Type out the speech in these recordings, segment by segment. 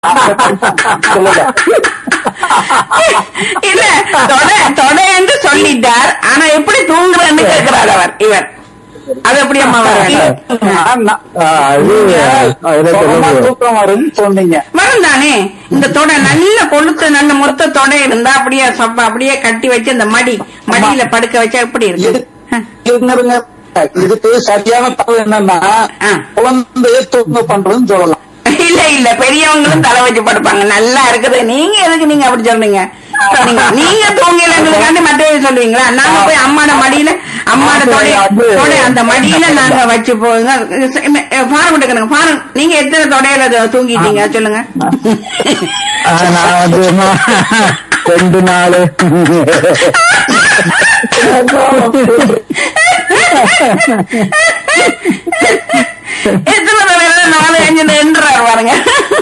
சொல்லுங்க இல்ல தொட தொட என்று சொல்லிட்டார் ஆனா எப்படி தூங்குறன்னு கேட்கிறார் அவர் இவர் அது எப்படி அம்மா வரும் நான் நான் ஆ, அது அதுல சுகமா சொல்லுங்க. தூக்கம் வரும்னு சொன்னீங்க வரும் தானே இந்த தொடை நல்ல கொளுத்து நல்ல மொத்த தொடை இருந்தா அப்படியே சப்ப அப்படியே கட்டி வச்சு அந்த மடி மடியில படுக்க வச்சா எப்படி இருக்கு இது- ஆ. இருங்க, இருங்க. இதுக்கு சரியான தகவல் என்னன்னா ஆ. குழந்தைய தூங்க பண்றதுன்னு சொல்லலாம் இல்ல இல்ல பெரியவங்களும் தலை வச்சு படுப்பாங்க நல்லா இருக்குது நீங்க எதுக்கு நீங்க அப்படி சொல்றீங்க நீங்க நீங்க தூங்கலங்களுக்காண்டி மற்றவே சொல்லுவீங்களா நாங்க போய் அம்மாட மடியில அம்மாட தொடை தொடை அந்த மடியில நாங்க வச்சு போங்க ஃபாரம் எடுக்கணுங்க ஃபாரம் நீங்க எத்தனை தொடையில அது தூங்கிட்டீங்க சொல்லுங்க ஆ, நான் வந்து நான் ரெண்டு நாள் எத்தனை தொடையில நாலு அஞ்சு என்றார் பாருங்க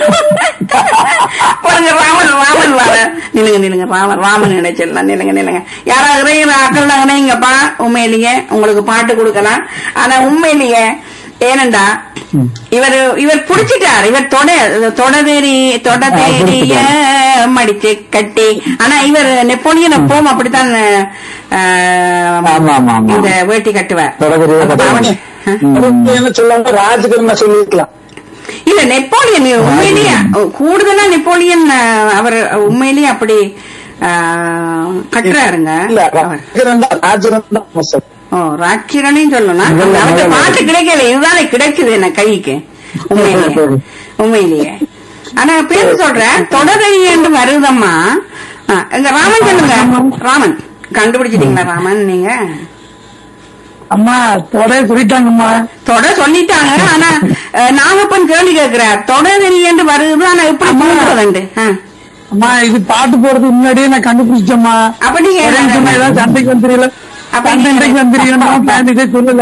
பாருங்க ராமன் ராமன் வார நிலுங்க நிலுங்க ராமன் ராமன் நினைச்சிடலாம் நிலுங்க நிலுங்க யாராவது அக்கள் நினைங்கப்பா உண்மையிலேயே உங்களுக்கு பாட்டு கொடுக்கலாம் ஆனா உண்மையிலேயே ஏனண்டா இவர் இவர் புடிச்சிட்டார் இவர் தொட தொடதேரி தொட தேடிய மடிச்சு கட்டி ஆனா இவர் நெப்போலியன் போம் அப்படித்தான் ஆஹ், ஆமா, ஆமா, ஆமா. இந்த வேட்டி கட்டுவார் தொடதேரிய கட்டுவார். ஆ? ம். என்ன சொல்லாம ராஜகிரன சொல்லிருக்கலாம் இல்ல நெப்போலியன் உண்மையிலேயே கூடுதலா நெப்போலியன் அஹ், அவர் உண்மையிலேயே அப்படி அஹ், கட்டுறாருங்க இல்ல அவர். ராஜகிரன் தான் ராஜகிரன் தான் மோசம். ஓ ராட்சிரனையும் சொல்லணும் இல்ல, இல்ல, அவருக்கு இல்ல. பாட்டு கிடைக்கல இதுதானே கிடைக்குது என்ன கைக்கு உண்மையிலேயே சரி. உண்மையிலேயே ஆனா பேர் சொல்றேன் தொடரணி என்று வருதம்மா ஆ, எங்க ராமன் சொல்லுங்க ராமன் கண்டுபிடிச்சிட்டீங்களா ராமன் நீங்க அம்மா தொடைய சொல்லிட்டாங்கம்மா தொட சொல்லிட்டாங்க ஆனா அஹ், நாகப்பன் கேள்வி கேட்கிறார் தொடரணி என்று வருது ஆனா எப்படி போகிறதுண்டு அம்மா இது பாட்டு போறதுக்கு முன்னாடியே நான் கண்டுபிடிச்சேம்மா அப்ப நீங்க ஒரேன்னு சொன்னா ஏதாவது சண்டைக்கு வந்துருல அப்ப சண்டை நீங்க- இன்றைக்கு வந்துருக்கணும் பிளான் இதே சொல்லல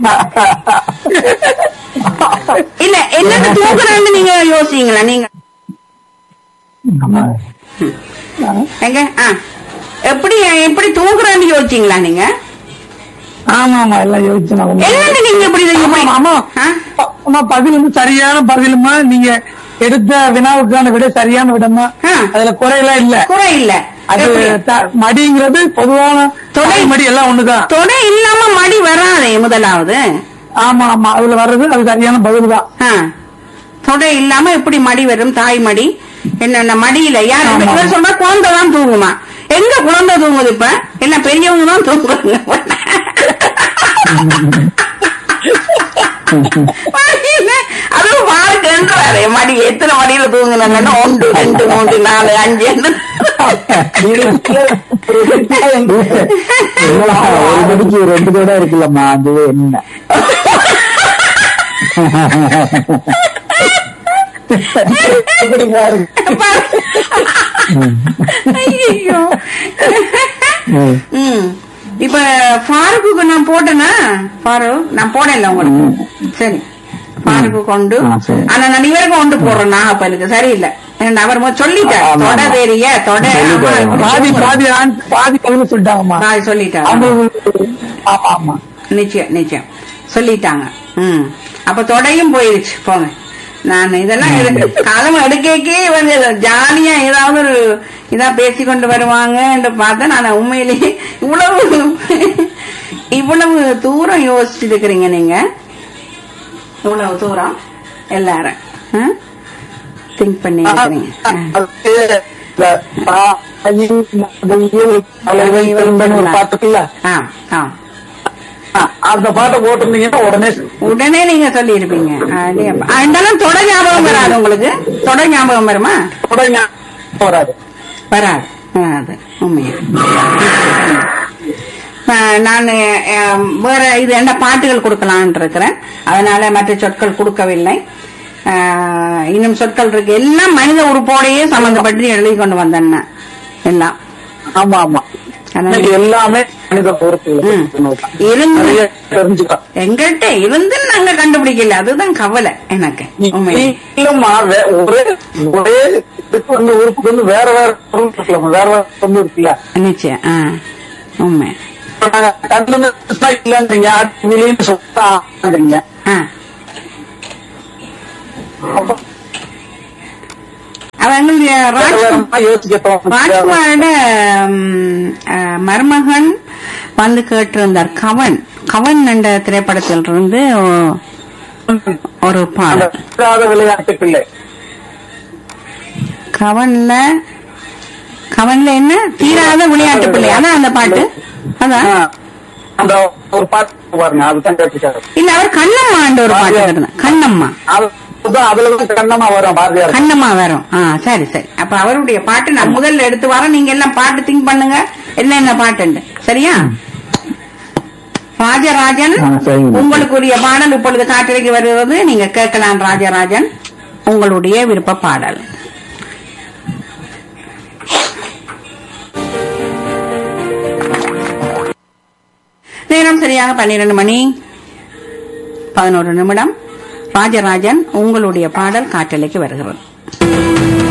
இல்ல என்னன்னு தூக்குறேன்னு நீங்க யோசிங்களா நீங்க அம்மா, எங்க ஆ எப்படி எப்படி தூங்குறேன்னு யோசிச்சீங்களா நீங்க ஆமா ஆமா எல்லாம் யோசிச்சு நான் உங்க- என்னன்னு நீங்க இப்படி இது இப்படி- ஆமா ஆ? அம்மா பதில் வந்து சரியான பதிலுமா நீங்க எடுத்த வினாவுக்கான விட சரியான விடமா ஆ. அதுல குறையெல்லாம் இல்ல குறை இல்ல அது எப்படி? த- மடிங்கிறது பொதுவான தொடை. தொடை மடி எல்லாம் ஒண்ணுதான் தொடை இல்லாம மடி வராதே முதலாவது ஆமா ஆமா அதுல வர்றது அது சரியான பதில் தான் ஆ. தொடை இல்லாம எப்படி மடி வரும் தாய் மடி என்னென்ன மடியில யார் ஆமா. இவர் சொல்ற குழந்தை தான் தூங்குமா எங்க குழந்தை தூங்குது இப்ப என்ன பெரியவங்க தான் தூங்குறாங்க மடியில, அதுவும் வாழ்க்கைன்றாரு மடி எத்தனை மடியில தூங்குனாங்கன்னா ஒன்று ரெண்டு மூன்று நாலு அஞ்சு ஒரு மணிக்கு ரெண்டு கூட இருக்குல்லம்மா அது என்ன இப்படி பாருங்க ஐயோ ம். ம் இப்ப ஃபாரூக்கு நான் போட்டேனா ஃபாரூக் நான் போடல உங்களுக்கு சரி ஃபாரூக்கு கொண்டு ஆ, சரி. ஆனா நான் இவருக்கு கொண்டு போடுறேன் நாகப்பலுக்கு சரியில்லை ஏன்னா அவர் மொ- சொல்லிட்டார் ஆமா, தொட ஆமா. தெரிய தொட சொல்லிட்டாரு. ஆமா, பாதி பாதி ஆண் பாதி பதில் சொல்லிட்டாங்கம்மா நான் சொல்லிட்டார் அவங்களுக்கு ஆமா ஆமா நிச்சயம் நிச்சயம் சொல்லிட்டாங்க ம் அப்ப தொடையும் போயிருச்சு போங்க நான் இதெல்லாம் எடு- காலம் எடுக்கே வந்து ஜாலியா ஏதாவது ஒரு இதா பேசி கொண்டு வருவாங்கன்னு பார்த்தேன் நான் உண்மையிலேயே இவ்வளவு இவ்வளவு தூரம் யோசிச்சுட்டு இருக்கிறீங்க நீங்க இவ்வளவு தூரம் எல்லாரும் திங்க் பண்ணி இருக்கிறீங்க பாட்டுக்குல்ல ஆ ஆ அந்த பாட்டை போட்டிருந்தீங்கன்னா உடனே உடனே நீங்க சொல்லி இருப்பீங்க இருந்தாலும் தொட ஞாபகம் வராது உங்களுக்கு தொட ஞாபகம் வருமா தொடங்க போறாரு வராது வராது உண்மையா நான் வேற இது என்ன பாட்டுகள் கொடுக்கலான் இருக்கிறேன் அதனால மற்ற சொற்கள் கொடுக்கவில்லை ஆஹ், இன்னும் சொற்கள் இருக்கு எல்லாம் மனித உறுப்போடையே சம்பந்தப்பட்டு எழுதி கொண்டு வந்தேன் நான். எல்லாம் ஆமா ஆமா அதனால- இன்னைக்கு எல்லாமே மனித பொறுப்பு ம். இருந்து நிறைய தெரிஞ்சுக்கலாம் எங்கள்கிட்ட இருந்து நாங்க கண்டுபிடிக்கல அதுதான் கவலை எனக்கு உண்மையா இல்லம்மா வே- ஒரே ஒரே இதுக்கு வந்து உறுப்புக்கு வந்து வேற வேற பொருள் இருக்கலாமா வேற வேற பொருள் இருக்குல்ல நிச்சயம் ஆ உண்மை இப்ப நாங்க கண்ணுன்னு இல்லைன்றீங்க வெளியே சொல்றாங்க ஆ அப்ப அவ எங்களுடைய ராஜ்குமார் யோசிக்க தோணுச்சு. ராஜ்குமாரோட ம், அஹ், மருமகன் வந்து கேட்டிருந்தார் கவன் கவன் என்ற திரைப்படத்தில் இருந்து ஒ- ஒரு அந்த பாடல் தீராத விளையாட்டு பிள்ளை கவன்ல கவன்ல என்ன தீராத விளையாட்டு பிள்ளை அதான் அந்த பாட்டு அதான் ஆ. அந்த ஒரு பாட்டு பாருங்க அதுதான் கேட்டுக்காரு இல்ல அவர் கண்ணம்மான்ற ஒரு பாட்டு கேட்டிருந்தார் கண்ணம்மா அதுதான் அதுலதான் கண்ணமா வரும் பாரதியார் கண்ணம்மா வரும் ஆ சரி சரி அப்ப அவருடைய பாட்டு நான் முதல்ல எடுத்து வரேன் நீங்க எல்லாம் பாட்டு திங்க் பண்ணுங்க என்னென்ன பாட்டுண்டு சரியா ராஜராஜன் ஆ, சரிங்க. உங்களுக்குரிய பாடல் இப்பொழுது காட்டிற்கு வருவது நீங்க கேட்கலாம் ராஜராஜன் உங்களுடைய விருப்ப பாடல் நேரம் சரியாக பன்னிரண்டு மணி பதினோரு நிமிடம் ராஜராஜன் உங்களுடைய பாடல் காட்டலைக்கு வருகிறது